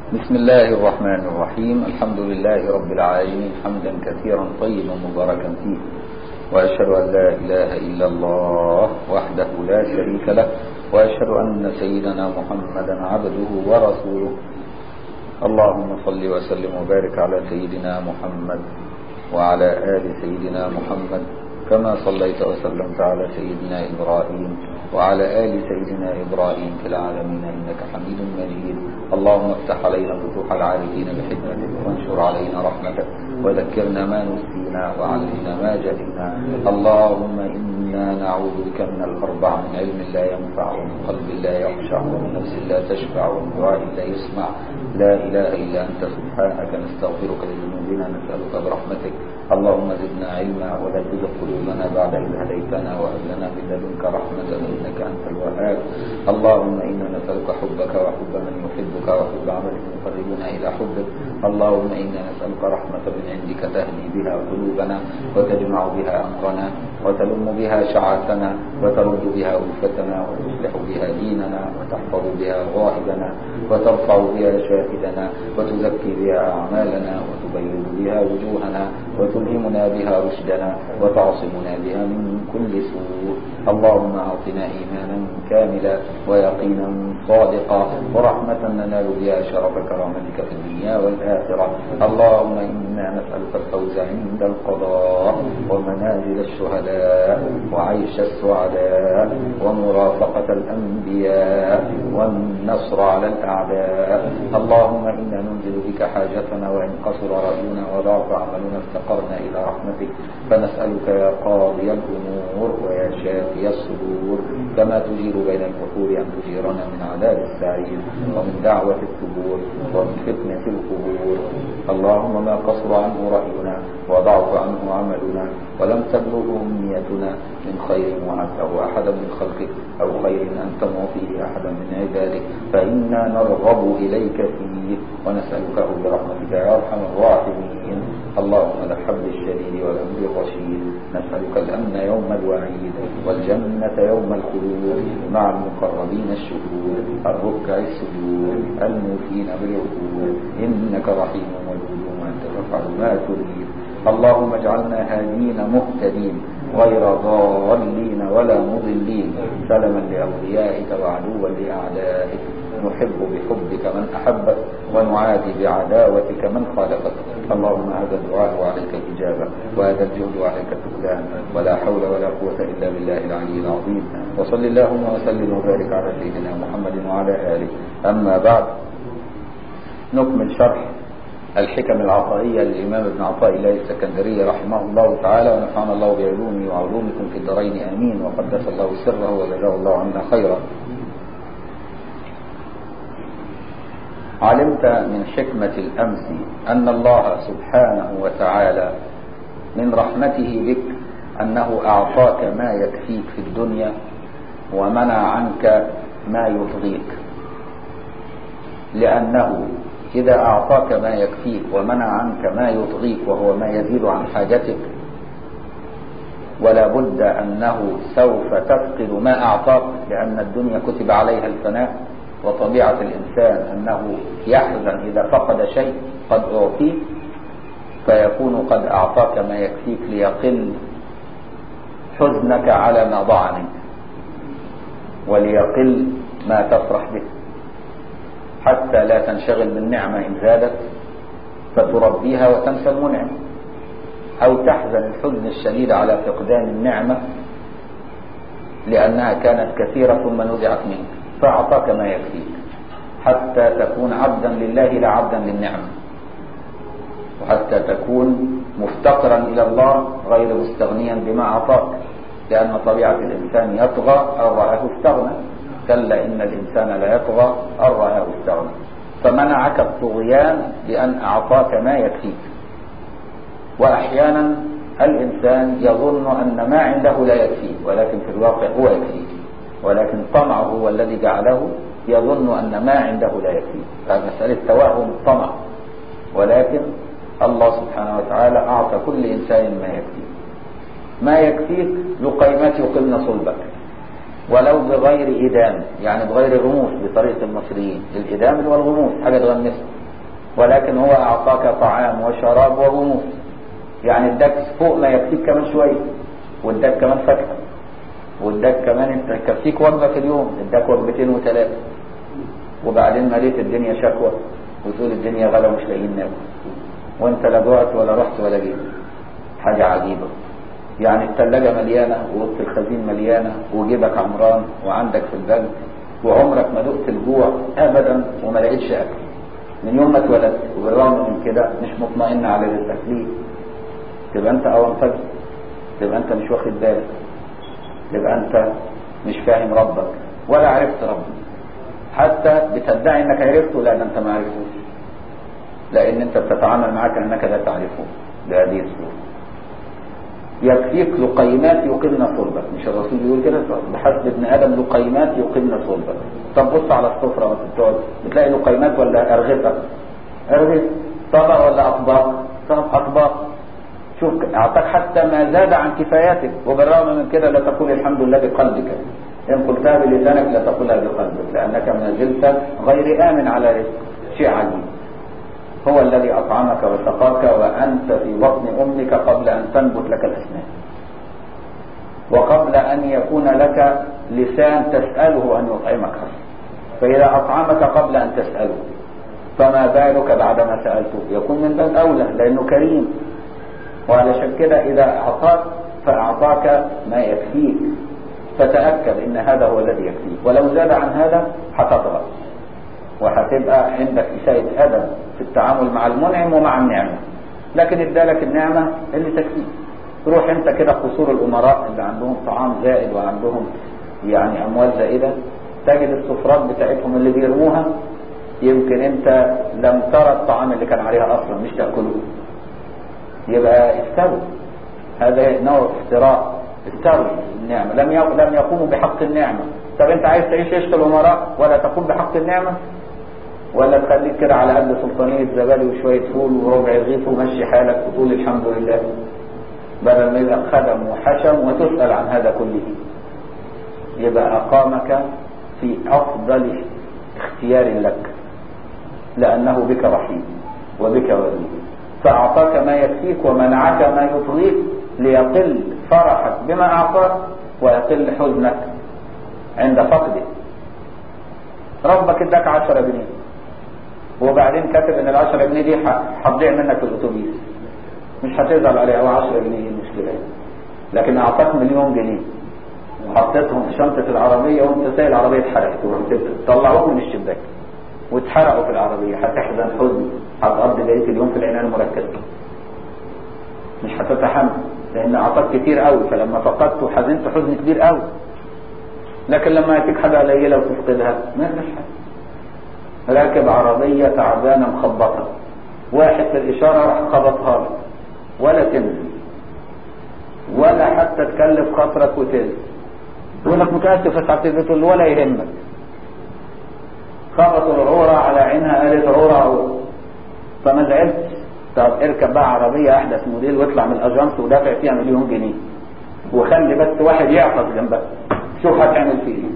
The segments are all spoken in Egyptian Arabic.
بسم الله الرحمن الرحيم الحمد لله رب العالمين حمدا كثيرا طيبا مباركا فيه وأشهد أن لا إله إلا الله وحده لا شريك له وأشهد أن سيدنا محمدا عبده ورسوله اللهم صل وسلم وبارك على سيدنا محمد وعلى آل سيدنا محمد كما صليت وسلمت على سيدنا إبراهيم وعلى آل سيدنا إبراهيم في العالمين إنك حميد مجيد اللهم افتح علينا فتوح العارفين بحكمتك وانشر علينا رحمتك وذكرنا ما نسينا وعلمنا ما جهلنا اللهم إنا نعوذ بك من الأربع من علم لا ينفع ومن قلب لا يخشع ومن نفس لا تشفع ومن دعاء لا يسمع لا إله إلا أنت سبحانك نستغفرك لذنوبنا نسألك برحمتك اللهم زدنا علما ولا تزغ قلوبنا بعد إذ هديتنا وهب لنا من لدنك رحمة إنك أنت الوهاب اللهم إنا نسألك حبك وحب من يحبك وحب عمل يقربنا إلى حبك اللهم إنا نسألك رحمة من عندك تهدي بها قلوبنا وتجمع بها أمرنا وتلم بها شعاتنا وترد بها ألفتنا وتصلح بها ديننا وتحفظ بها غائبنا وترفع بها شاهدنا وتزكي بها أعمالنا وتبيض بها وجوهنا وتلهمنا بها رشدنا وتعصمنا بها من كل سوء اللهم أعطنا إيمانا كاملا ويقينا صادقا ورحمة ننال بها شرف كرامتك في الدنيا والآخرة اللهم إنا نسألك الفوز عند القضاء ومنازل الشهداء وعيش السعداء ومرافقة الأنبياء والنصر على الأعداء اللهم إنا ننزل بك حاجتنا وإن قصر رأينا وضعف عملنا افتقرنا إلى رحمتك فنسألك يا قاضي الأمور ويا شافي الصدور كما تجير بين البحور أن تجيرنا من عذاب السعير ومن دعوة الثبور ومن فتنة القبور اللهم ما قصر عنه رأينا وضعف عنه عملنا ولم تبلغه أمنيتنا من خير وعدته أحدا من خلقك أو خير أنت معطيه أحدا من عبادك فإنا نرغب إليك فيه ونسألكه برحمتك يا أرحم الراحمين اللهم لا الحبل الشديد والأمر الرشيد نسألك الأمن يوم الوعيد والجنة يوم الخلود مع المقربين الشهود الركع السجود الموفين بالعقول إنك رحيم ودود وأنت تفعل ما تريد اللهم اجعلنا هادين مهتدين غير ضالين ولا مضلين سلما لأوليائك وعدوا لأعدائك نحب بحبك من أحبك ونعادي بعداوتك من خالفك اللهم هذا الدعاء وعليك الإجابة وهذا الجهد وعليك التقدام ولا حول ولا قوة إلا بالله العلي العظيم وصل اللهم وسلم وبارك على سيدنا محمد وعلى آله أما بعد نكمل شرح الحكم العطائية للإمام ابن عطاء الله السكندري رحمه الله تعالى ونفعنا الله بعلومه وعلومكم في الدارين آمين وقدس الله سره وجزاه الله عنا خيرا علمت من حكمة الأمس أن الله سبحانه وتعالى من رحمته بك أنه أعطاك ما يكفيك في الدنيا ومنع عنك ما يطغيك لأنه إذا أعطاك ما يكفيك ومنع عنك ما يطغيك وهو ما يزيد عن حاجتك ولا بد أنه سوف تفقد ما أعطاك لأن الدنيا كتب عليها الفناء وطبيعة الإنسان أنه يحزن إذا فقد شيء قد أعطيه فيكون قد أعطاك ما يكفيك ليقل حزنك على ما ضاع منك وليقل ما تفرح به حتى لا تنشغل بالنعمة إن زادت فتربيها وتنسى المنعم أو تحزن الحزن الشديد على فقدان النعمة لأنها كانت كثيرة ثم نزعت منك فأعطاك ما يكفيك حتى تكون عبدا لله لا عبدا للنعمة وحتى تكون مفتقرا إلى الله غير مستغنيا بما أعطاك لأن طبيعة الإنسان يطغى أن رآه استغنى كلا إن الإنسان لا يطغى أن رآه استغنى فمنعك الطغيان بأن أعطاك ما يكفيك وأحيانا الإنسان يظن أن ما عنده لا يكفيه ولكن في الواقع هو يكفيه ولكن طمعه هو الذي جعله يظن أن ما عنده لا يكفيه فمسألة توهم طمع ولكن الله سبحانه وتعالى أعطى كل إنسان ما يكفيه ما يكفيك لقيمة يقمن صلبك ولو بغير إدام يعني بغير غموس بطريقة المصريين الإدام اللي هو الغموس حاجة تغمسها ولكن هو اعطاك طعام وشراب وغموس يعني اداك فوق ما يكفيك كمان شويه واداك كمان فاكهه واداك كمان انت يكفيك وجبه في اليوم اداك وجبتين وثلاثه وبعدين مليت الدنيا شكوى وتقول الدنيا غلا ومش لاقيين ناكل وانت لا جوعت ولا رحت ولا جيت حاجه عجيبه يعني الثلاجة مليانة وأوضة الخزين مليانة وجيبك عمران وعندك في البنك وعمرك ما دقت الجوع أبدا وما لقيتش أكل من يوم ما اتولدت وبالرغم من كده مش مطمئن على رزقك ليه؟ تبقى أنت أونطج تبقى أنت مش واخد بالك تبقى أنت مش فاهم ربك ولا عرفت ربك حتى بتدعي انك عرفته لا ده انت ما عرفتوش لان انت بتتعامل معاه كانك لا تعرفه بهذه الصوره يكفيك لقيمات يقمن صلبك مش الرسول يقول كده بحسب ابن ادم لقيمات يقمن صلبك طب بص على السفره وانت بتقعد بتلاقي لقيمات ولا ارغفه ارغف طبق ولا اطباق طب اطباق شوف اعطاك حتى ما زاد عن كفاياتك وبالرغم من كده لا تقول الحمد لله بقلبك ان قلتها بلسانك لا تقولها بقلبك لانك ما زلت غير امن على رزق شيء عجيب هو الذي أطعمك وسقاك وأنت في بطن أمك قبل أن تنبت لك الأسنان وقبل أن يكون لك لسان تسأله أن يطعمك فإذا أطعمك قبل أن تسأله فما بالك بعدما سألته يكون من باب أولى لأنه كريم وعلشان كده إذا أعطاك فأعطاك ما يكفيك فتأكد إن هذا هو الذي يكفيك ولو زاد عن هذا هتطغى وهتبقى عندك إساءة أدب في التعامل مع المنعم ومع النعمة لكن ادالك النعمة اللي تكفيك تروح انت كده قصور الأمراء اللي عندهم طعام زائد وعندهم يعني أموال زائدة تجد السفرات بتاعتهم اللي بيرموها يمكن انت لم ترى الطعام اللي كان عليها أصلا مش تأكله يبقى افتروا هذا نوع افتراء افتروا النعمة لم لم يقوموا بحق النعمة طب انت عايز تعيش عيشة الأمراء ولا تقوم بحق النعمة ولا تخليك كده على قد سلطانية زبادي وشوية فول وربع رغيف ومشي حالك وتقول الحمد لله بدل ما يبقى خدم وحشم وتسأل عن هذا كله يبقى أقامك في أفضل اختيار لك لأنه بك رحيم وبك ولي فأعطاك ما يكفيك ومنعك ما يطغيك ليقل فرحك بما أعطاك ويقل حزنك عند فقده ربك اداك 10 جنيه وبعدين كاتب ان ال 10 جنيه دي هتضيع منك في الاتوبيس مش هتزعل عليها هو 10 جنيه ايه المشكله لكن اعطاك مليون جنيه وحطيتهم في شنطه العربيه وانت سايق العربيه اتحرقت طلعوك من الشباك واتحرقوا في العربيه هتحزن حزن هتقضي بقيه اليوم في العنايه المركزه مش هتتحمل لان اعطاك كتير قوي فلما فقدته حزنت حزن كبير قوي لكن لما يأتيك حاجة قليلة وتفقدها ما فيش حاجة راكب عربية تعبانة مخبطة واحد في الإشارة راح خبطها لك ولا تنزل ولا حتى تكلف خاطرك وتنزل يقول لك متأسف يا سعادة البيت ولا يهمك خبطوا العورة على عينها قالت عورة عورة فما زعلتش طب اركب بقى عربية أحدث موديل واطلع من الأجانس ودافع فيها مليون جنيه وخلي بس واحد يعطس جنبها شوف هتعمل فيه ايه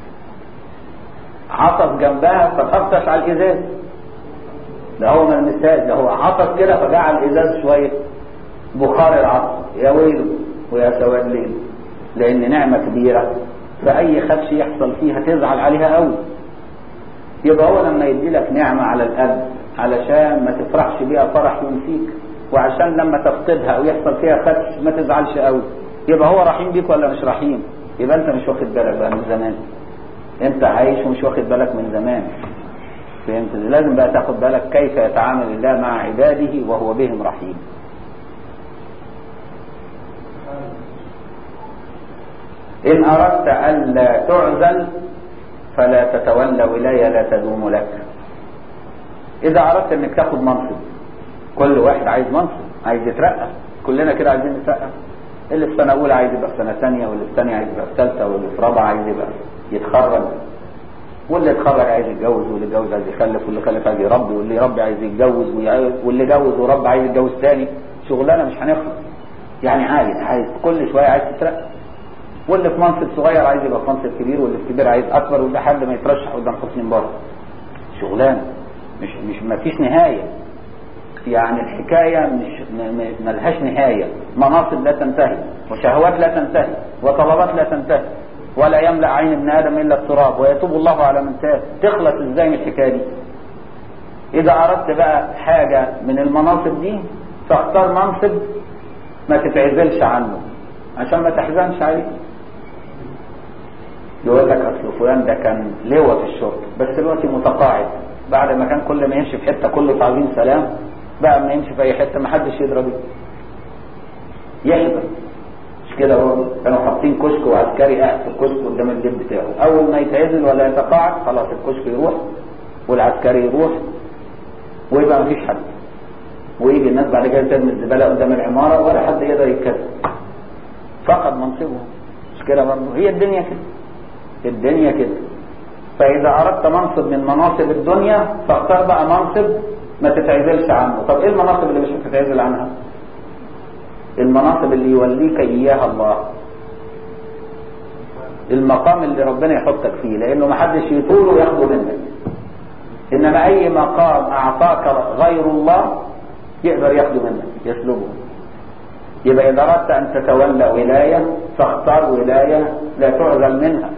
عطس جنبها فخفش على الازاز ده هو ما المساج ده هو عطس كده فجعل الازاز شويه بخار العطس يا ويله ويا سواد ليل لان نعمه كبيره فاي خدش يحصل فيها تزعل عليها قوي يبقى هو لما يدي لك نعمه على القلب علشان ما تفرحش بيها فرح ينسيك وعشان لما تفقدها او يحصل فيها خدش ما تزعلش قوي يبقى هو رحيم بيك ولا مش رحيم يبقى انت مش واخد بالك بقى من زمان انت عايش ومش واخد بالك من زمان فهمت لازم بقى تاخد بالك كيف يتعامل الله مع عباده وهو بهم رحيم إن أردت ألا تعزل فلا تتولى ولاية لا تدوم لك إذا أردت أنك تاخد منصب كل واحد عايز منصب عايز يترقى كلنا كده عايزين نترقى اللي في سنة أولى عايز يبقى في سنة ثانية واللي في ثانية عايز يبقى في ثالثة واللي في رابعة عايز يبقى يتخرج واللي اتخرج عايز يتجوز واللي اتجوز عايز يخلف واللي خلف عايز يربي واللي يربي عايز يتجوز واللي جوز وربى عايز يتجوز تاني شغلانة مش هنخلص يعني عايز عايز كل شوية عايز تترقى واللي في منصب صغير عايز يبقى في منصب كبير واللي في كبير عايز أكبر واللي حد ما يترشح قدام حسن مبارك شغلانة مش مش ما فيش نهاية يعني الحكاية مش ملهاش نهاية مناصب لا تنتهي وشهوات لا تنتهي وطلبات لا تنتهي ولا يملأ عين ابن آدم إلا التراب ويتوب الله على من تاب تخلص ازاي من الحكاية دي إذا أردت بقى حاجة من المناصب دي فاختار منصب ما تتعزلش عنه عشان ما تحزنش عليه يقول لك اصل فلان ده كان لواء في الشرطه بس دلوقتي متقاعد بعد ما كان كل ما يمشي في حته كله تعظيم سلام بقى ما يمشي في اي حته ما حدش يضرب يحضر مش كده برضه كانوا حاطين كشك وعسكري قاعد في الكشك قدام البيت بتاعه اول ما يتعزل ولا يتقاعد خلاص الكشك يروح والعسكري يروح ويبقى ما فيش حد ويجي الناس بعد كده ترمي الزباله قدام العماره ولا حد يقدر يتكلم فقد منصبه مش كده برضه هي الدنيا كده الدنيا كده فإذا أردت منصب من مناصب الدنيا فاختار بقى منصب ما تتعزلش عنه طب إيه المناصب اللي مش هتتعزل عنها المناصب اللي يوليك إياها الله المقام اللي ربنا يحطك فيه لأنه ما حدش يطوله وياخده منك إنما أي مقام أعطاك غير الله يقدر ياخده منك يسلبه يبقى إذا أردت أن تتولى ولاية فاختار ولاية لا تعزل منها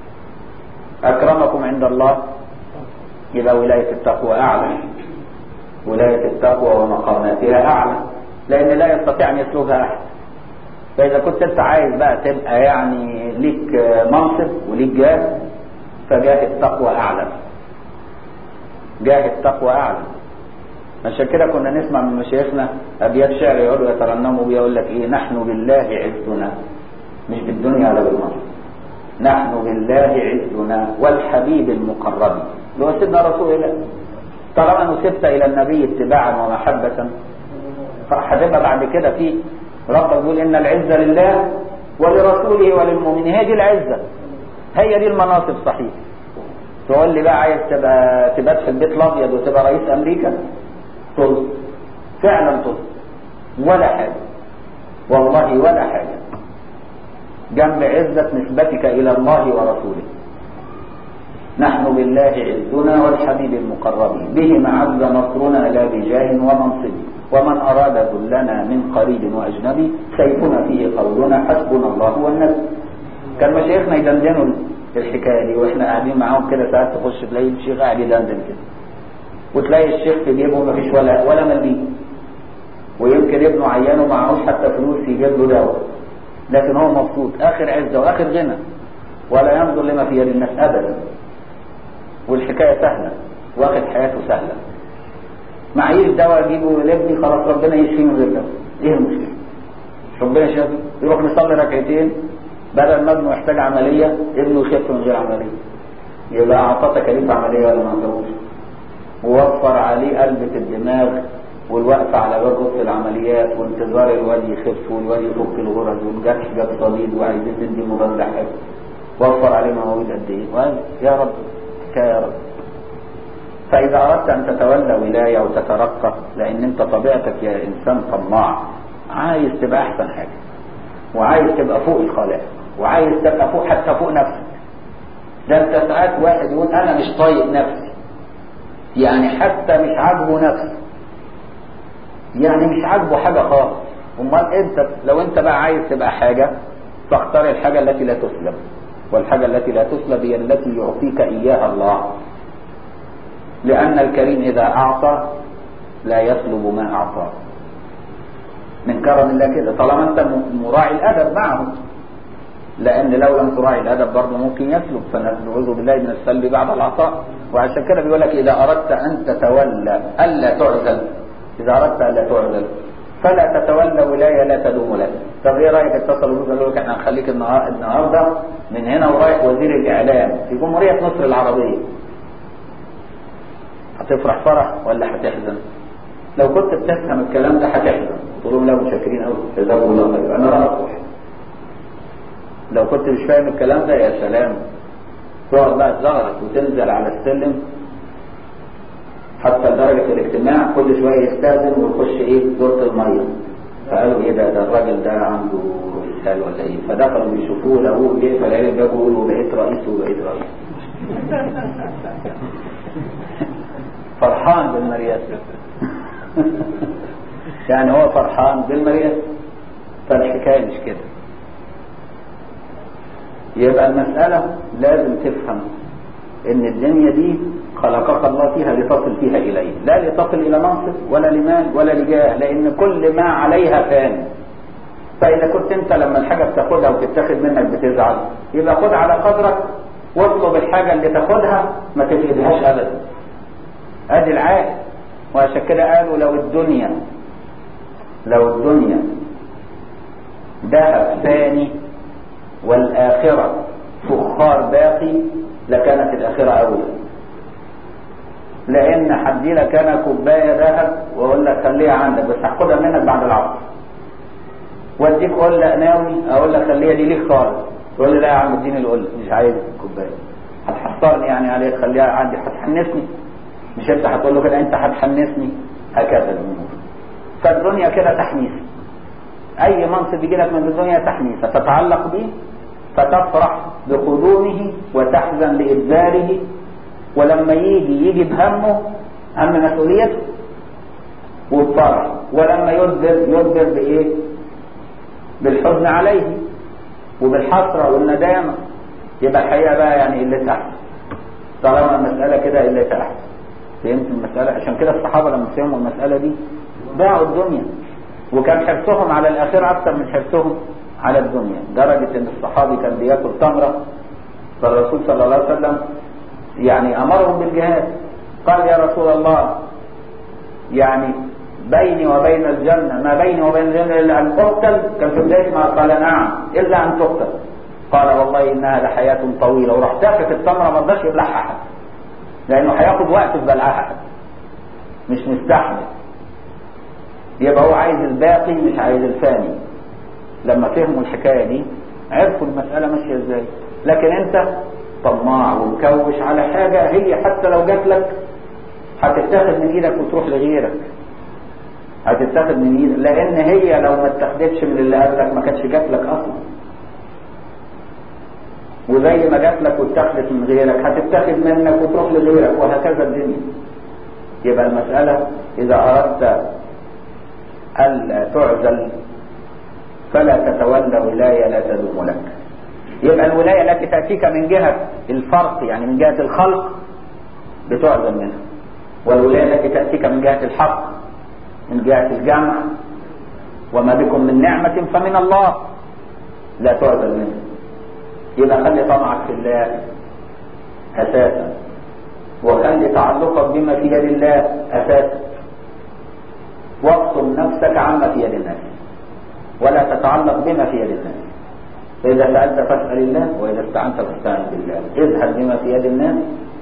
أكرمكم عند الله يبقى ولاية التقوى أعلى ولاية التقوى ومقاماتها أعلى لأن لا يستطيع أن يسلبها أحد فإذا كنت أنت عايز بقى تبقى يعني ليك منصب وليك جاه فجاه التقوى أعلى جاه التقوى أعلى عشان كده كنا نسمع من مشايخنا أبيات شعر يقولوا يترنموا بيها يقول لك إيه نحن بالله عزنا مش بالدنيا ولا بالمنصب نحن بالله عزنا والحبيب المقرب اللي هو سيدنا رسول الله طالما نسبت الى النبي اتباعا ومحبة هتبقى بعد كده في ربك يقول ان العزة لله ولرسوله وللمؤمنين هي دي العزة هي دي المناصب صحيح تقول لي بقى عايز تبقى تبات في البيت الابيض وتبقى رئيس امريكا طز فعلا طز ولا حاجة والله ولا حاجة جنب عزة نسبتك إلى الله ورسوله نحن بالله عزنا والحبيب المقرب به معز نصرنا لا بجاه ومنصب ومن أراد ذلنا من قريب وأجنبي سيفنا فيه قولنا حسبنا الله والنبي كان مشايخنا يدندنوا الحكاية دي واحنا قاعدين معاهم كده ساعات تخش تلاقي الشيخ قاعد يدندن كده وتلاقي الشيخ في جيبه مفيش ولا ولا مليم ويمكن ابنه عيانه معهوش حتى فلوس يجيب له دواء لكن هو مبسوط اخر عزه واخر غنى ولا ينظر لما في يد الناس ابدا والحكايه سهله واخد حياته سهله معيش دواء اجيبه لابني خلاص ربنا يشفيه من غير دواء ايه المشكله ربنا شافي يروح نصلي ركعتين بدل ما ابنه يحتاج عمليه ابنه يخف من غير عمليه يبقى اعطى تكاليف عمليه ولا ما اعطاهوش ووفر عليه قلبة الدماغ والوقف على باب اوضه العمليات وانتظار الواد يخف والواد يفك الغرز والجرح جاب صليب وعايزين تدي مضاد حيوي وفر عليه مواويل قد ايه يا رب يا رب فاذا اردت ان تتولى ولايه وتترقى لان انت طبيعتك يا انسان طماع عايز تبقى احسن حاجه وعايز تبقى فوق الخلائق وعايز تبقى فوق حتى فوق نفسك ده انت ساعات واحد يقول انا مش طايق نفسي يعني حتى مش عاجبه نفسه يعني مش عاجبه حاجة خالص امال انت لو انت بقى عايز تبقى حاجة فاختار الحاجة التي لا تسلب والحاجة التي لا تسلب هي التي يعطيك اياها الله لان الكريم اذا اعطى لا يسلب ما اعطاه من كرم الله كده طالما انت مراعي الادب معه لان لو لم تراعي الادب برضه ممكن يسلب فنعوذ بالله من السلب بعد العطاء وعشان كده بيقول لك اذا اردت ان تتولى الا تعزل اذا اردت الا تعزل فلا تتولى ولايه لا تدوم لك طب ايه رايك اتصلوا بيك قالوا لك احنا هنخليك النهارده من هنا ورايح وزير الاعلام في جمهوريه مصر العربيه هتفرح فرح ولا هتحزن لو كنت بتفهم الكلام ده هتحزن تقول لهم لا متشكرين قوي جزاكم الله خير انا راح لو كنت مش فاهم الكلام ده يا سلام تقعد بقى تزغرط وتنزل على السلم حتى لدرجة الاجتماع كل شوية يستأذن ويخش ايه دورة المية فقالوا ايه ده ده الراجل ده عنده اسهال ولا ايه فدخلوا بيشوفوه لقوه جه فالعيال جابوا يقولوا بقيت رئيس وبقيت رئيس فرحان بالمرياسة يعني هو فرحان بالمرياسة فالحكاية مش كده يبقى المسألة لازم تفهم ان الدنيا دي خلقك الله فيها لتصل فيها اليه لا لتصل الى منصب ولا لمال ولا لجاه لان كل ما عليها فان فاذا كنت انت لما الحاجة بتاخدها وتتاخد منك بتزعل يبقى خد على قدرك واطلب الحاجة اللي تاخدها ما تفقدهاش ابدا ادي العائد وعشان كده قالوا لو الدنيا لو الدنيا ذهب ثاني والآخرة فخار باقي لكانت الآخرة أولى لأن حدي لك أنا كوباية ذهب وأقول لك خليها عندك بس هاخدها منك بعد العصر وأديك قلة ناوي أقول لك خليها دي ليك خالص تقول لي لا يا عم اديني القلة مش عايز الكوباية هتحصرني يعني عليك خليها عندي هتحنسني مش أنت هتقول له كده أنت هتحنسني هكذا الأمور فالدنيا كده تحميس أي منصب يجي لك من الدنيا تحميس فتتعلق به فتفرح بقدومه وتحزن لإدباره ولما يجي يجي بهمه هم مسؤوليته وبفرح ولما يدبر يدبر بإيه؟ بالحزن عليه وبالحسرة والندامة يبقى الحقيقة بقى يعني قلة أحسن طالما المسألة كده قلة أحسن فهمت المسألة عشان كده الصحابة لما فهموا المسألة دي باعوا الدنيا وكان حرصهم على الآخرة أكثر من حرصهم على الدنيا درجة ان الصحابي كان بياكل تمرة فالرسول صلى الله عليه وسلم يعني امرهم بالجهاد قال يا رسول الله يعني بيني وبين الجنة ما بيني وبين الجنة إلا أن أقتل كان في بداية ما قال نعم إلا أن تقتل قال والله إنها لحياة طويلة وراح تافت التمرة ما رضاش يبلعها أحد لأنه هياخد وقت في بلعها أحد مش مستحمل يبقى هو عايز الباقي مش عايز الفاني لما فهموا الحكاية دي عرفوا المسألة ماشية ازاي لكن انت طماع ومكوش على حاجة هي حتى لو جات لك هتتاخد من ايدك وتروح لغيرك هتتاخد من ايدك لان هي لو ما اتاخدتش من اللي قبلك ما كانتش جات لك اصلا وزي ما جات لك واتاخدت من غيرك هتتاخد منك وتروح لغيرك وهكذا الدنيا يبقى المسألة إذا أردت ألا تعزل فلا تتولى ولاية لا تدوم لك يبقى الولاية التي تأتيك من جهة الفرق يعني من جهة الخلق بتعزل منها والولاية التي تأتيك من جهة الحق من جهة الجمع وما بكم من نعمة فمن الله لا تعزل منها يبقى خلي طمعك في الله أساسا وخلي تعلقك بما في يد الله أساسا واقصم نفسك عما في يد الناس ولا تتعلق بما في يد الناس فإذا سألت فاسأل الله وإذا استعنت فاستعن بالله اذهب بما في يد الناس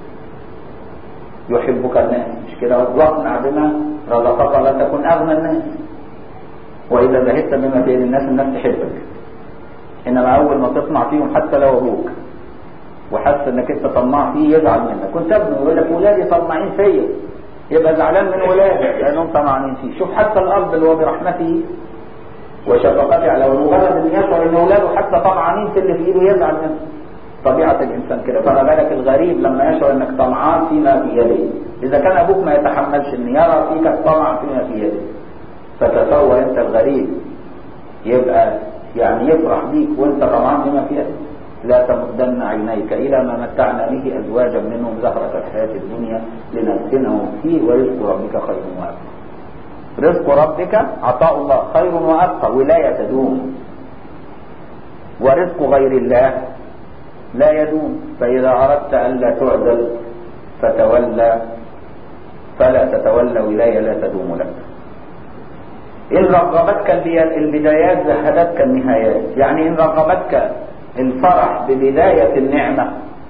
يحبك الناس مش كده واقنع بما رزقك ولا تكن أغنى الناس وإذا ذهبت بما في يد الناس الناس تحبك إنما أول ما تطمع فيهم حتى لو أبوك وحس إنك أنت طماع فيه يزعل منك كنت ابنه يقول لك ولادي طماعين فيا يبقى زعلان من ولاده لأنهم طمعانين فيه شوف حتى الأرض اللي هو برحمته وشفقته على مجرد ان يشعر ان اولاده حتى طمعانين في اللي في ايده يزعل منه طبيعة الانسان كده فما بالك الغريب لما يشعر انك طمعان فيما في يده اذا كان ابوك ما يتحملش ان يرى فيك الطمع فيما في يده فتصور انت الغريب يبقى يعني يفرح بيك وانت طمعان فيما في يده لا تمدن عينيك الى ما متعنا به ازواجا منهم زهرة الحياة الدنيا لنفتنهم فيه ورزق ربك خير وابقى رزق ربك عطاء الله خير وأبقى ولاية تدوم ورزق غير الله لا يدوم فإذا أردت ألا تعدل فتولى فلا تتولى ولاية لا تدوم لك إن رغبتك البدايات زهدتك النهايات يعني إن رغبتك الفرح ببداية النعمة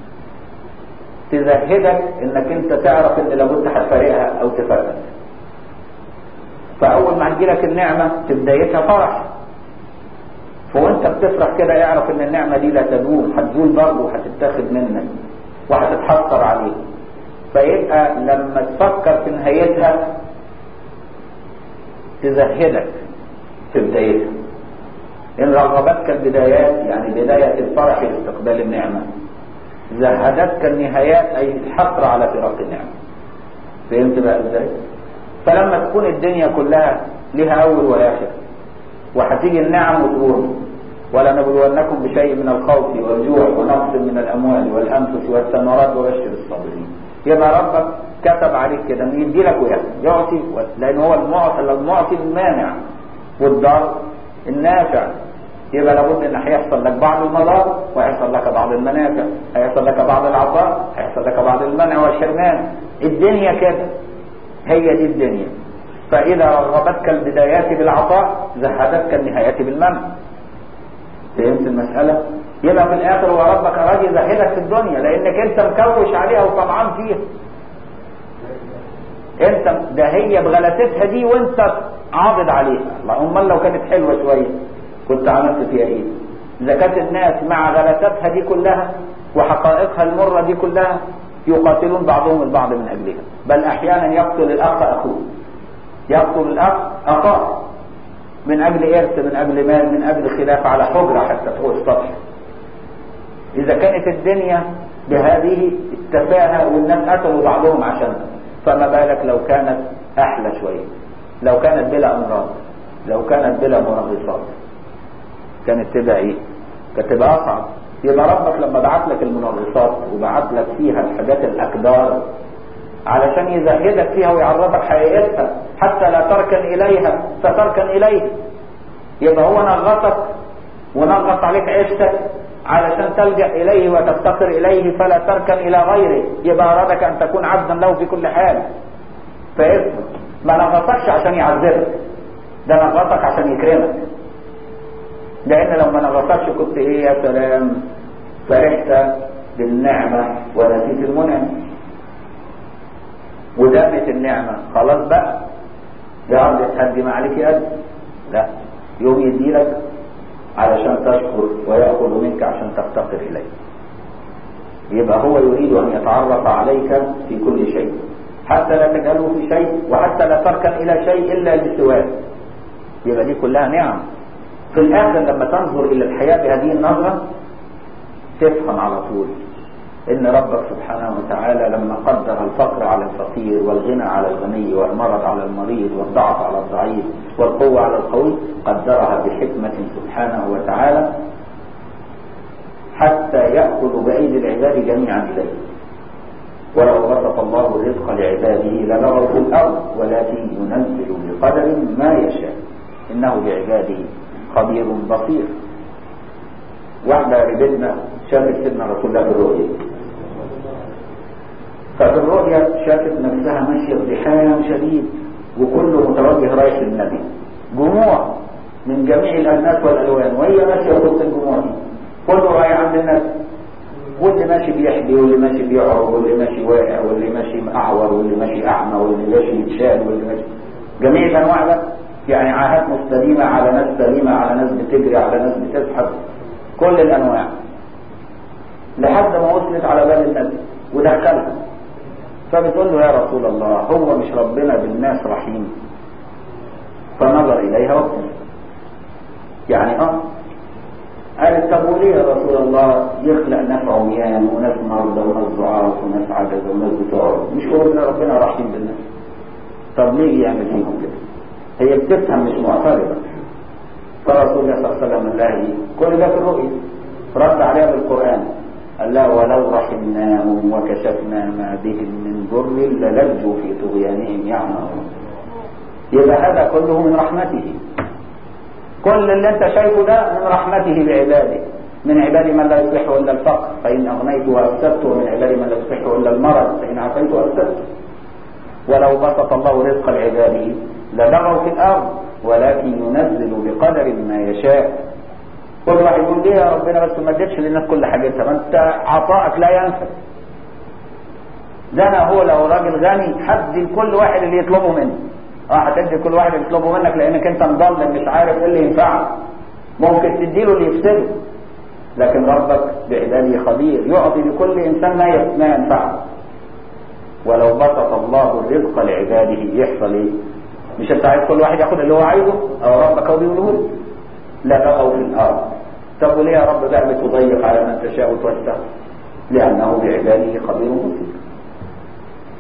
تزهدك انك انت تعرف ان لابد هتفارقها او تفارقها فاول ما تجيلك النعمة في بدايتها فرح فوانت بتفرح كده اعرف ان النعمة دي لا تدوم هتزول برضه وهتتاخد منك وهتتحسر عليك فيبقى لما تفكر في نهايتها تزهدك في بدايتها ان رغبتك البدايات يعني بداية الفرح لاستقبال النعمة زهدتك النهايات اي الحسرة على فراق النعمة فهمت بقى ازاي فلما تكون الدنيا كلها لها اول واخر وهتيجي النعم وتقول ولنبلونكم بشيء من الخوف والجوع ونقص من الاموال والانفس والثمرات وبشر الصابرين يبقى ربك كتب عليك كده انه يدي لك وياك يعطي لان هو المعطي المعطي المانع والضار النافع يبقى لابد ان هيحصل لك بعض المضار ويحصل لك بعض المنافع هيحصل لك بعض العطاء هيحصل لك بعض المنع والحرمان الدنيا كده هي دي الدنيا فاذا رغبتك البدايات بالعطاء زهدتك النهايات بالمنع فهمت المسألة يبقى في الاخر هو ربك راجل يزهدك في الدنيا لانك انت مكوش عليها وطمعان فيها انت ده هي بغلستها دي وانت عاضد عليها امال لو كانت حلوه شويه كنت عملت فيها ايه اذا كانت الناس مع غلستها دي كلها وحقائقها المره دي كلها يقاتلون بعضهم البعض من اجلها بل احيانا يقتل الاخ اخوه يقتل الاخ اخاه من اجل ارث من اجل مال من اجل خلاف على حجره حتى فوق السطح اذا كانت الدنيا بهذه التفاهه والناس قتلوا بعضهم عشانها فما بالك لو كانت احلى شويه لو كانت بلا امراض لو كانت بلا منغصات كانت تبقى ايه كانت تبقى اصعب يبقى ربك لما بعت لك المنغصات وبعت لك فيها الحاجات الاكدار علشان يزهدك فيها ويعرفك حقيقتها حتى لا تركن اليها فتركن اليه يبقى هو نغصك ونغص عليك عيشتك علشان تلجأ إليه وتفتقر إليه فلا تركن إلى غيره يبقى أرادك أن تكون عبدا له في كل حال فاسمه ما نغصكش عشان يعذبك ده نغصك عشان يكرمك لأن لو ما نغصكش كنت إيه يا سلام فرحت بالنعمة ونسيت المنعم ودامت النعمة خلاص بقى يا عبد تهدي ما عليك يد لا يوم يديلك علشان تشكر ويأخذ منك عشان تفتقر إليه يبقى هو يريد أن يتعرف عليك في كل شيء حتى لا تجعله في شيء وحتى لا تركن إلى شيء إلا لسواه يبقى دي كلها نعم في الآخر لما تنظر إلى الحياة بهذه النظرة تفهم على طول إن ربك سبحانه وتعالى لما قدر الفقر على الفقير والغنى على الغني والمرض على المريض والضعف على الضعيف والقوة على القوي قدرها بحكمة سبحانه وتعالى حتى يأخذ بأيدي العباد جميعا إليه ولو بسط الله الرزق لعباده لبغوا في الأرض ولكن ينزل بقدر ما يشاء إنه بعباده خبير بصير واحدة قريبتنا شافت سيدنا رسول الله في الرؤيا ففي الرؤيا شافت نفسها ماشية بزحام شديد وكله متوجه رايح للنبي جموع من جميع الأناس والألوان وهي ماشية وسط الجموع دي كله رايح عند النبي واللي ماشي بيحبي واللي ماشي بيعرض واللي ماشي واقع واللي ماشي أعور واللي ماشي أعمى واللي ماشي يتشال واللي ماشي جميع الأنواع ده يعني عاهات مستديمة على ناس سليمة على ناس بتجري على ناس بتسحب كل الأنواع لحد ما وصلت على باب النبي ودخلها فبتقول له يا رسول الله هو مش ربنا بالناس رحيم فنظر إليها وابتسم يعني اه قالت طب وليه يا رسول الله يخلق ناس عميان وناس مرضى وناس ضعاف وناس عجز وناس بتوع مش هو ربنا ربنا رحيم بالناس طب ليه يعمل فيهم كده هي بتفهم مش معترضة فرسول الله صلى الله عليه وسلم قال لها كل ده في الرؤيا رد عليها بالقرآن قال لا ولو رحمناهم وكشفنا ما بهم من ضر للجوا في طغيانهم يعمهون يبقى هذا كله من رحمته كل اللي انت شايفه ده من رحمته بعباده من عبادي من لا يصلح الا الفقر فان اغنيت وافسدت ومن عبادي من لا يصلح الا المرض فان عافيت وافسدت ولو بسط الله رزق لعباده لبغوا في الارض ولكن ينزل بقدر ما يشاء كل واحد يقول ليه يا ربنا بس ما اديتش للناس كل حاجتها ما انت عطائك لا ينفد ده انا هو لو راجل غني حد لكل واحد اللي يطلبه منه اه هتدي كل واحد اللي يطلبه منك لانك انت مضلم مش عارف ايه اللي ينفعك ممكن تديله اللي يفسده لكن ربك بعباده خبير يعطي لكل انسان ما ما ينفعه ولو بسط الله الرزق لعباده يحصل ايه مش انت عايز كل واحد ياخد اللي هو عايزه او ربك هو بيقوله لا بغوا في الارض طب وليه يا رب بقى بتضيق على من تشاء وتوسع لانه بعباده خبير بصير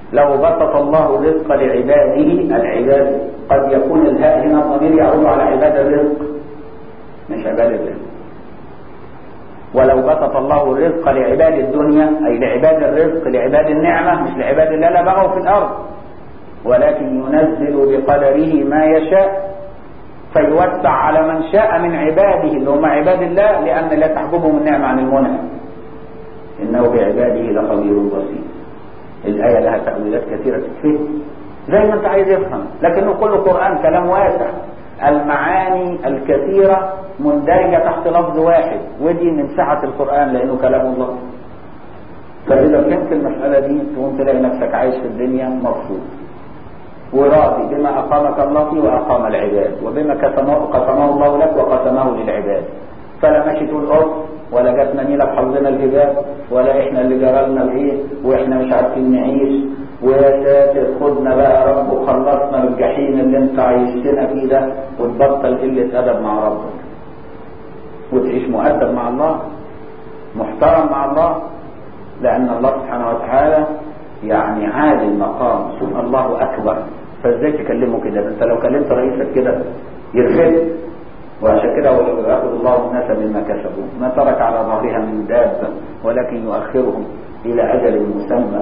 لو بسط الله الرزق لعباده العباد قد يكون الهاء هنا الضمير يعود على عباد الرزق مش عباد الرزق ولو بسط الله الرزق لعباد الدنيا أي لعباد الرزق لعباد النعمة مش لعباد الله لبغوا في الأرض ولكن ينزل بقدره ما يشاء فيوسع على من شاء من عباده اللي هم عباد الله لأن لا تحجبهم النعمة عن المنعم إنه بعباده لخبير بصير الآية لها تأويلات كثيرة تتفهم زي ما أنت عايز يفهم لكنه كل قرآن كلام واسع المعاني الكثيرة مندرجة تحت لفظ واحد ودي من سعة القرآن لأنه كلام الله فإذا فهمت المسألة دي تقوم تلاقي نفسك عايش في الدنيا مبسوط وراضي بما أقامك الله فيه وأقام العباد وبما قسمه الله لك وقسمه للعباد فلا ماشي تقول أوف ولا جاتنا نيلة بحظنا الهباب ولا احنا اللي جرالنا الايه واحنا مش عارفين نعيش ويا ساتر خدنا بقى يا رب وخلصنا من الجحيم اللي انت عايشتنا فيه ده وتبطل قلة أدب مع ربك وتعيش مؤدب مع الله محترم مع الله لأن الله سبحانه وتعالى يعني عالي المقام سبحان الله أكبر فازاي تكلمه كده انت لو كلمت رئيسك كده يرفد وعشان كده يأخذ الله الناس بما كسبوا ما ترك على ظهرها من دابة ولكن يؤخرهم إلى أجل مسمى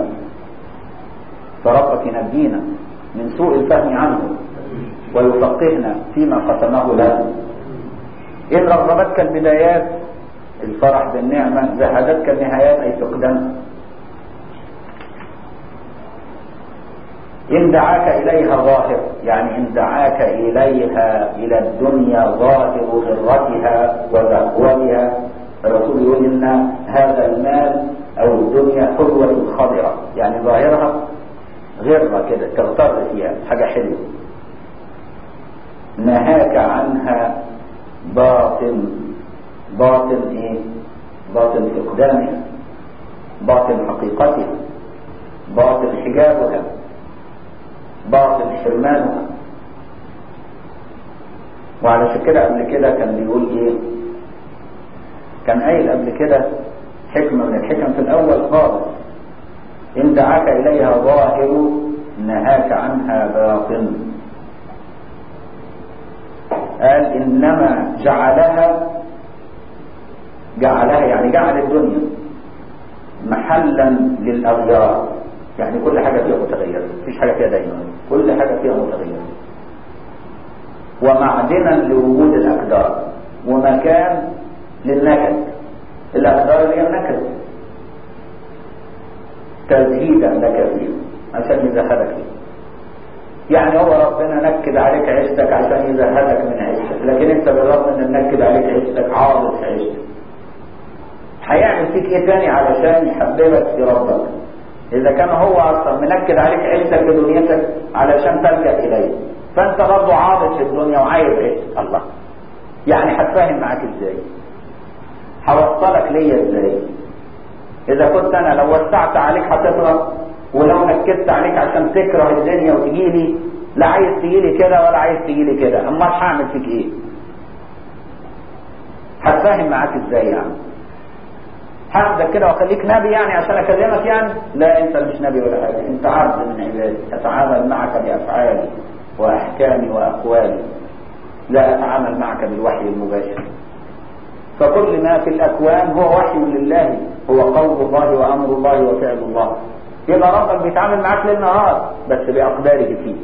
فربك ينجينا من سوء الفهم عنه ويفقهنا فيما قسمه لنا إن رغبتك البدايات الفرح بالنعمة زهدتك النهايات أي فقدان إن دعاك إليها ظاهر يعني إن دعاك إليها إلى الدنيا ظاهر غرتها وزهوتها الرسول يقول إن هذا المال أو الدنيا حلوة خضرة يعني ظاهرها غرة كده تغتر فيها حاجة حلوة نهاك عنها باطن باطن ايه باطن فقدانها باطن حقيقتها باطن حجابها باطل حرمانها وعلشان كده قبل كده كان بيقول ايه كان قايل قبل كده حكمة من الحكم في الأول خالص إن دعاك إليها ظاهر نهاك عنها باطن قال إنما جعلها جعلها يعني جعل الدنيا محلا للأغيار يعني كل حاجة فيها متغيرة مفيش حاجة فيها دايما كل حاجة فيها متغيرة ومعدنا لوجود الأقدار ومكان للنكد الأقدار اللي هي النكد تزهيدا لك فيه عشان يزهدك فيه يعني هو ربنا نكد عليك عيشتك عشان يزهدك من عيشتك لكن انت بالرغم ان نكد عليك عيشتك عاضد في عيشتك هيعمل فيك ايه تاني علشان يحببك في ربك إذا كان هو أصلا منكد عليك عيشتك بدنيتك علشان تلجأ إليه فأنت برضه عاطف في الدنيا وعايز عيشتك الله يعني هتفاهم معاك إزاي هوصلك ليا إزاي إذا كنت أنا لو وسعت عليك هتكره ولو نكدت عليك عشان تكره الدنيا وتجيلي لا عايز تجيلي كده ولا عايز تجيلي كده أمال هعمل فيك إيه هتفاهم معاك إزاي يعني هاخدك كده واخليك نبي يعني عشان اكلمك يعني لا انت مش نبي ولا حاجه انت عبد من عبادي اتعامل معك بافعالي واحكامي واقوالي لا اتعامل معك بالوحي المباشر فكل ما في الاكوان هو وحي لله هو قول الله وامر الله وفعل الله يبقى ربك بيتعامل معاك ليل نهار بس باقداره فيك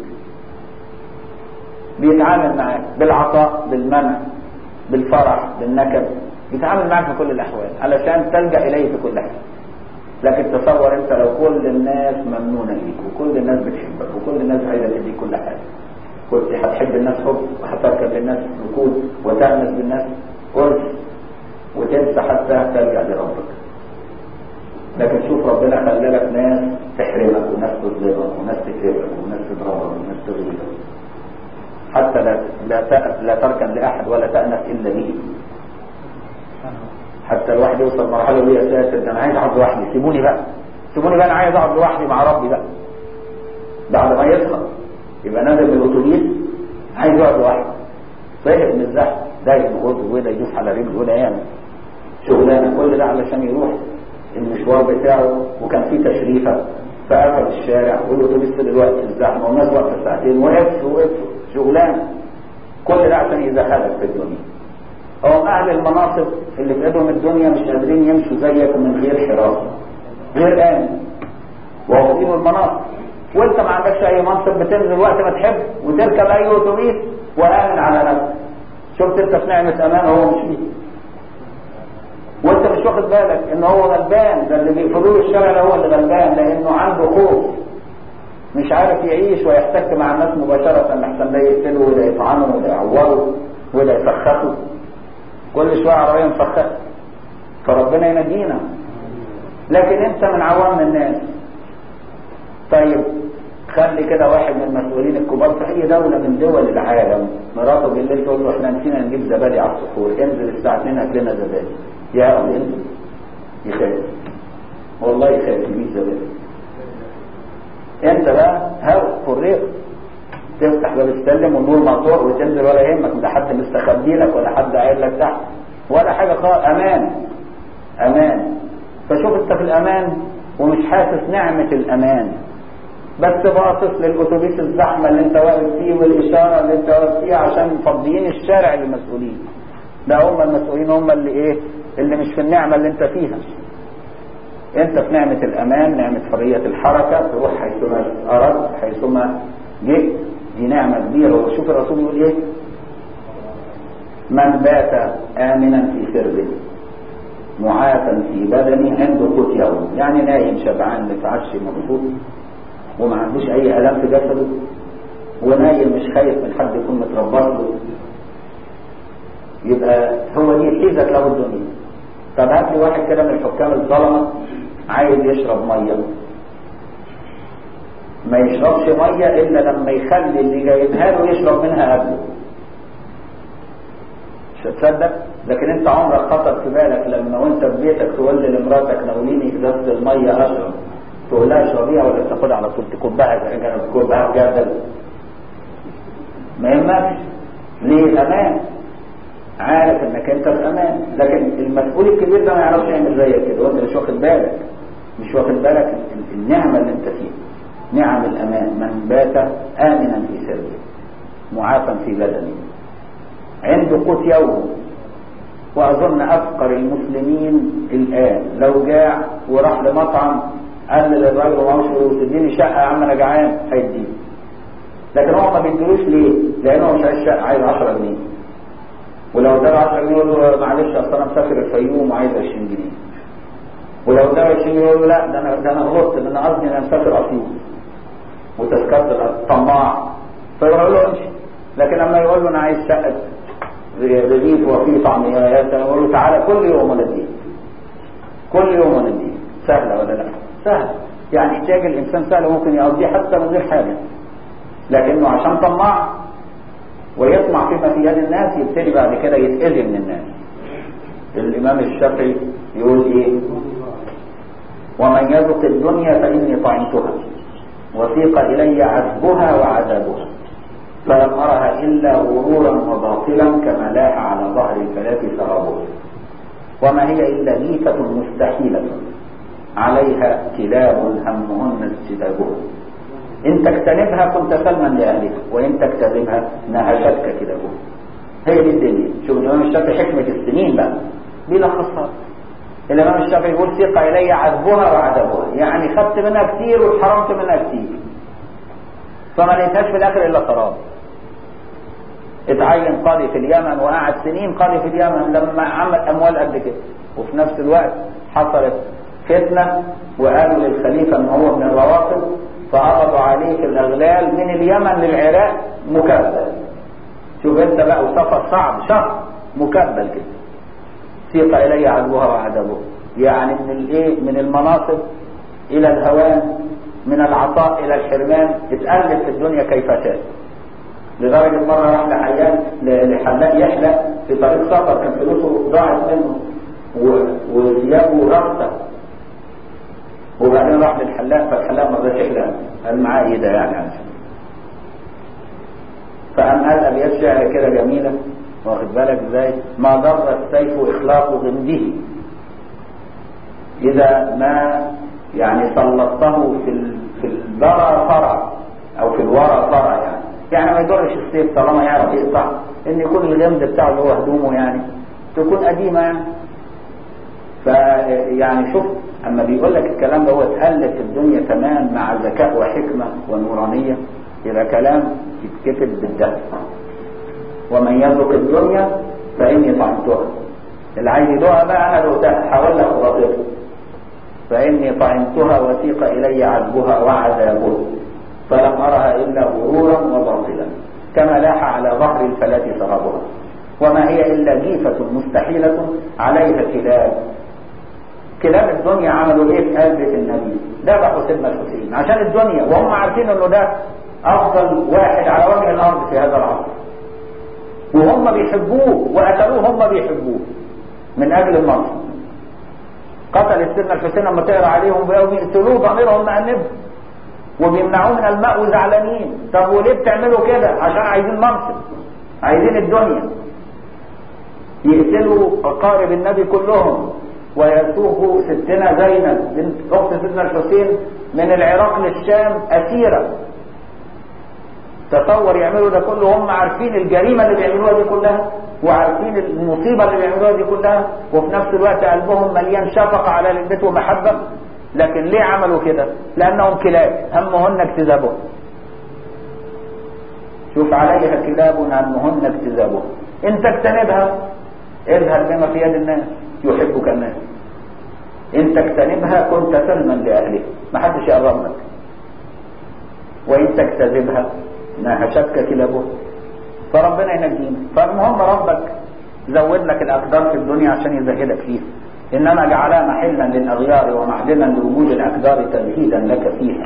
بيتعامل معاك بالعطاء بالمنع بالفرح بالنكد بيتعامل معك في كل الأحوال علشان تلجأ إليه في كل حال لكن تصور أنت لو كل الناس ممنونة ليك وكل الناس بتحبك وكل الناس عايزة تديك كل حاجة كنت هتحب الناس حب وهتركب للناس ركود وتأنس بالناس قرش وتنسى حتى ترجع لربك لكن شوف ربنا خلى لك ناس تحرمك وناس تظلمك وناس تكرهك وناس تضربك وناس تغيبك حتى لا لا لا تركن لأحد ولا تأنس إلا به حتى الواحد يوصل مرحلة يقول يا ساتر ده انا عايز اقعد لوحدي سيبوني بقى سيبوني بقى انا عايز اقعد لوحدي مع ربي بقى بعد ما يخلص يبقى نازل من الاتوبيس عايز يقعد لوحده زهق من الزحمه دايما غضب وده يدوس على رجله وده يعمل شغلانه كل ده علشان يروح المشوار بتاعه وكان فيه تشريفه فقفل الشارع والاتوبيس دلوقتي الزحمه والناس واقفه ساعتين وقف وقف شغلانه كل ده عشان يدخلك في الدنيا هم اهل المناصب اللي في ايدهم الدنيا مش قادرين يمشوا زيك من غير حراسه غير امن واخدين المناصب وانت ما عندكش اي منصب بتنزل وقت ما تحب وتركب اي اتوبيس وامن على نفسك شفت انت في نعمه امان هو مش فيه وانت مش واخد بالك ان هو غلبان ده اللي بيقفلوا له الشارع ده هو اللي غلبان لانه عنده خوف مش عارف يعيش ويحتك مع الناس مباشرة لحسن ده يقتله ولا يطعنه ولا يعوره ولا يفخخه كل شوية عربية مفخخة فربنا ينجينا لكن انت من عوام الناس طيب خلي كده واحد من المسؤولين الكبار في اي دولة من دول العالم مراته بالليل تقول له احنا نسينا نجيب زبادي على السحور انزل الساعة 2 هات لنا زبادي يا ابي انزل يخاف والله يخاف يجيب زبادي انت بقى هوا حريه تفتح باب السلم والنور مقطوع وتنزل ولا يهمك لا حد مستخبي لك ولا حد قايل لك تحت ولا حاجه خالص امان امان فشوف انت في الامان ومش حاسس نعمه الامان بس باصص للاتوبيس الزحمه اللي انت واقف فيه والاشاره اللي انت واقف فيها عشان مفضيين الشارع للمسؤولين ده هم المسؤولين هم اللي ايه اللي مش في النعمه اللي انت فيها انت في نعمة الامان نعمة حرية الحركة تروح حيثما اردت حيثما جئت دي نعمة كبيرة وشوف الرسول يقول ايه من بات امنا في سربه معافا في بدنه عنده قوت يوم يعني نايم شبعان متعشي مبسوط وما عندوش اي الام في جسده ونايم مش خايف من حد يكون متربط له يبقى هو دي حيزة له الدنيا طب هات لي واحد كده من الحكام الظلمه عايز يشرب ميه ما يشربش ميه الا لما يخلي اللي جايبها له يشرب منها قبله مش هتصدق لكن انت عمرك خطر في بالك لما وانت في بيتك تقول لمراتك ناوليني ازازه الميه اشرب تقول لها اشربيها ولا تاخدها على طول تكبها زي كده تكبها جردل ما يهمكش ليه امان عارف انك انت في امان لكن المسؤول الكبير ده ما يعرفش يعمل زيك كده وانت مش واخد بالك مش واخد بالك النعمه اللي انت فيها نعم الامان من بات امنا في سربه معافا في بدنه عنده قوت يوم واظن افقر المسلمين الان لو جاع وراح لمطعم قال للراجل معهوش فلوس اديني شقه يا عم انا جعان هيديه لكن هو ما بيديلوش ليه؟ لانه مش عايز شقه عايز 10 جنيه ولو ده 10 جنيه يقول له معلش اصل انا مسافر الفيوم وعايز 20 جنيه ولو ده 20 جنيه يقول له لا ده انا ده انا غلطت ده انا قصدي انا مسافر اسيوط وتذكرت طماع فيقول له امشي لكن لما يقول له انا عايز شقه رغيف وفيه طعميات يقول له تعالى كل يوم ونديك كل يوم ونديك سهله ولا لا؟ سهله يعني احتياج الانسان سهل ممكن يقضيه حتى من غير حاجه لكنه عشان طماع ويطمع فيما في يد الناس يبتدي بعد كده يتأذي من الناس الإمام الشافعي يقول إيه ومن يذق الدنيا فإني طعمتها وسيق إلي عذبها وعذابها فلم أرها إلا غرورا وباطلا كما لاح على ظهر الفلاة سرابها وما هي إلا ميتة مستحيلة عليها كلاب همهن اجتذابها إن تجتنبها كنت سلما لأهلها وإن تجتنبها نهشتك كلابها هي دي الدنيا شوف الإمام الشافعي حكمة السنين بقى بيلخصها الإمام الشافعي يقول سيق إلي عذبها وعذابها يعني خدت منها كتير واتحرمت منها كتير فما لقيتهاش في الآخر إلا سراب اتعين قاضي في اليمن وقعد سنين قاضي في اليمن لما عمل أموال قد كده وفي نفس الوقت حصلت فتنة وقالوا للخليفة ان هو من الروافض فقبضوا عليه في الاغلال من اليمن للعراق مكبل شوف انت بقى وسفر صعب شهر مكبل كده سيق الي عدوها وعذابها يعني من الايه من المناصب الى الهوان من العطاء الى الحرمان اتقلب في الدنيا كيف شاء لدرجة مرة راح لحيان لحلاق يحلق في طريق سفر كان فلوسه ضاعت منه وثيابه رقصة وبعدين راح للحلاق فالحلاق ما رضاش يحلق قال معاه ايه ده يعني عشان فقام قال ابيات شعر كده جميله واخد بالك ازاي ما ضر السيف اخلاق غمده اذا ما يعني سلطته في ال... في البرى فرع او في الورى فرع يعني يعني ما يضرش السيف طالما يعرف يقطع ان يكون الغمد بتاعه اللي هو هدومه يعني تكون قديمه يعني فيعني شوف اما بيقول لك الكلام ده هو اتألف الدنيا تمام مع ذكاء وحكمة ونورانية يبقى كلام يتكتب بالدم ومن يذوق الدنيا فإني طعمتها اللي عايز يدوها بقى أنا دقتها حاول لك خلاصتها فإني طعمتها وثيق إلي عذبها وعذابها فلم أرها إلا غرورا وباطلا كما لاح على ظهر الفلاة سرابها وما هي إلا جيفة مستحيلة عليها كلاب كلاب الدنيا عملوا ايه في قلب النبي ذبحوا سيدنا الحسين عشان الدنيا وهم عارفين انه ده افضل واحد على وجه الارض في هذا العصر وهم بيحبوه وقتلوه هم بيحبوه من اجل المنصب قتل سيدنا الحسين لما تقرا عليهم بيوم يقتلوه ضميرهم مأنبه وبيمنعوه من الماء وزعلانين طب وليه بتعملوا كده عشان عايزين منصب عايزين الدنيا يقتلوا اقارب النبي كلهم ويسوق ستنا زينب بنت اخت سيدنا الحسين من العراق للشام اسيره تصور يعملوا ده كله هم عارفين الجريمه اللي بيعملوها دي كلها وعارفين المصيبه اللي بيعملوها دي كلها وفي نفس الوقت قلبهم مليان شفقه على لبته ومحبه لكن ليه عملوا كده؟ لانهم كلاب همهن اكتذابهم شوف عليها كلاب همهن اكتذابهم ان تجتنبها اذهب بما في يد الناس يحبك الناس ان تجتنبها كنت سلما لاهلها ما حدش يقرب لك وان تجتذبها نهشتك كلابه فربنا ينجينا فالمهم ربك زود لك الاقدار في الدنيا عشان يزهدك فيها انما جعلها محلا للاغيار ومعدنا لوجود الاقدار تزهيدا لك فيها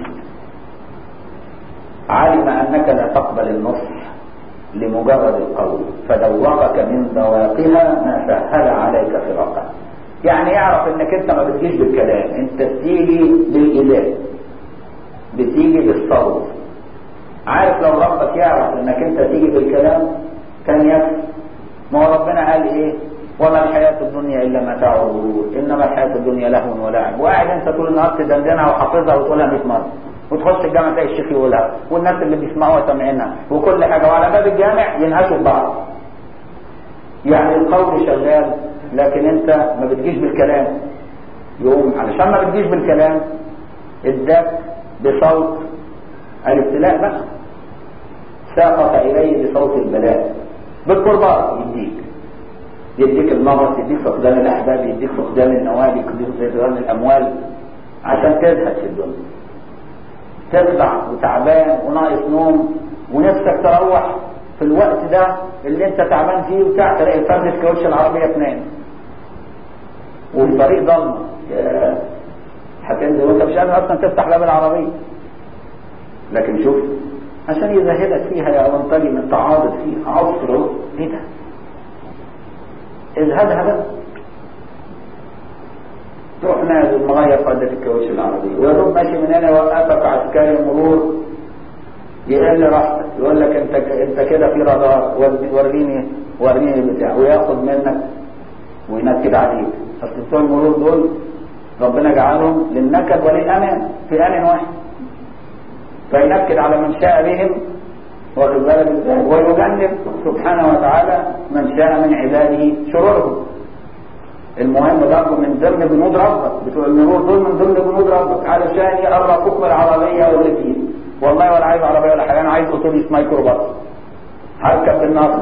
علم انك لا تقبل النصح لمجرد القول فدوقك من ذواقها ما سهل عليك فراقها يعني يعرف انك انت ما بتجيش بالكلام انت بتيجي بالاله بتيجي بالصوت عارف لو ربك يعرف انك انت تيجي بالكلام كان يكفي ما هو ربنا قال ايه وما الحياة الدنيا إلا متاع الغرور إنما الحياة الدنيا لهو ولعب وقاعد أنت طول النهار تدندنها وحافظها وتقولها 100 مرة وتخش الجامع تلاقي الشيخ يقولها والناس اللي بيسمعوها سامعينها وكل حاجة وعلى باب الجامع ينهشوا بعض يعني القول شغال لكن انت ما بتجيش بالكلام يقوم علشان ما بتجيش بالكلام اداك بصوت الابتلاء بقى ساقط اليه بصوت البلاء بالقربات يديك يديك المغص يديك فقدان الاحباب يديك فقدان النوال يديك فقدان الاموال عشان تزهد في الدنيا تطلع وتعبان وناقص نوم ونفسك تروح في الوقت ده اللي انت تعبان فيه وبتاع تلاقي فرد كاوتش العربيه تنام والطريق ضلمه هتنزل وانت مش قادر اصلا تفتح باب العربيه لكن شوف عشان يزهدك فيها يا وانطلي من تعاضد فيها عصر ايه ده ازهدها بقى تروح نازل مغير قادة الكاوتش العربية ويروح ماشي من هنا يوقفك عسكري مرور يقل راحتك يقول لك انت انت كده في رادار وريني وريني البتاع وياخد منك وينكد عليك اصل بتوع المرور دول ربنا جعلهم للنكد وللامان في ان واحد فينكد على من شاء بهم واخد بالك ازاي ويجنب سبحانه وتعالى من شاء من عباده شرورهم المهم برضه من ضمن جنود ربك بتوع المرور دول من ضمن جنود ربك علشان يقربوك من العربيه واللي فيه والله ولا عايز عربيه ولا حاجه انا عايز اتوبيس مايكروباص هركب بالنصر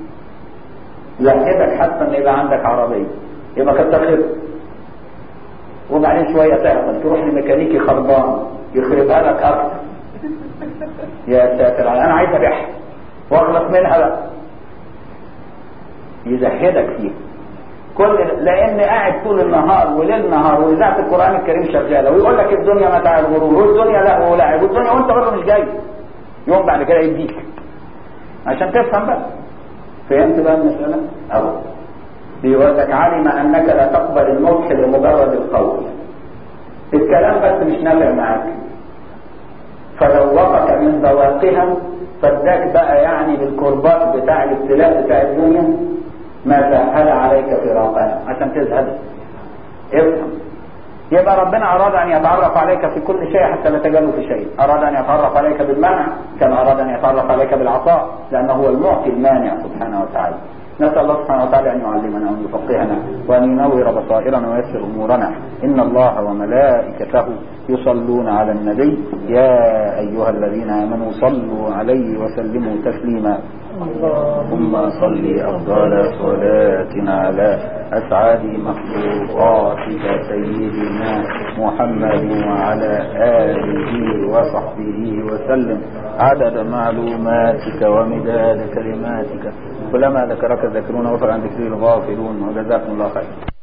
زهدك حتى ان يبقى عندك عربيه يبقى كتر خيرك وبعدين شويه تعطل تروح لميكانيكي خربان يخربها لك اكتر يا ساتر انا عايز ابيعها واخلص منها بقى يزهدك فيها كل لان قاعد طول النهار وليل نهار واذاعه القران الكريم شغاله ويقول لك الدنيا متاع الغرور والدنيا لهو ولعب والدنيا وانت برضه مش جاي يوم بعد كده يديك عشان تفهم بقى فهمت بقى المساله؟ اهو بيقول لك علم انك لا تقبل النصح لمجرد القول الكلام بس مش نافع معاك فذوقك من ذواقها فاداك بقى يعني بالكربات بتاع الابتلاء بتاع الدنيا ما سهل عليك فراقها عشان تزهد افهم يبقى ربنا أراد أن يتعرف عليك في كل شيء حتى لا تجاله في شيء أراد أن يتعرف عليك بالمنع كما أراد أن يتعرف عليك بالعطاء لأنه هو المعطي المانع سبحانه وتعالى نسأل الله سبحانه وتعالى أن يعلمنا وأن يفقهنا وأن ينور بصائرنا ويسر أمورنا إن الله وملائكته يصلون على النبي يا أيها الذين آمنوا صلوا عليه وسلموا تسليما اللهم صل أفضل صلاة على أسعد مخلوقاتك سيدنا محمد وعلى آله وصحبه وسلم عدد معلوماتك ومداد كلماتك كلما ذكرك الذاكرون وفر عن ذكره الغافلون وجزاكم الله خير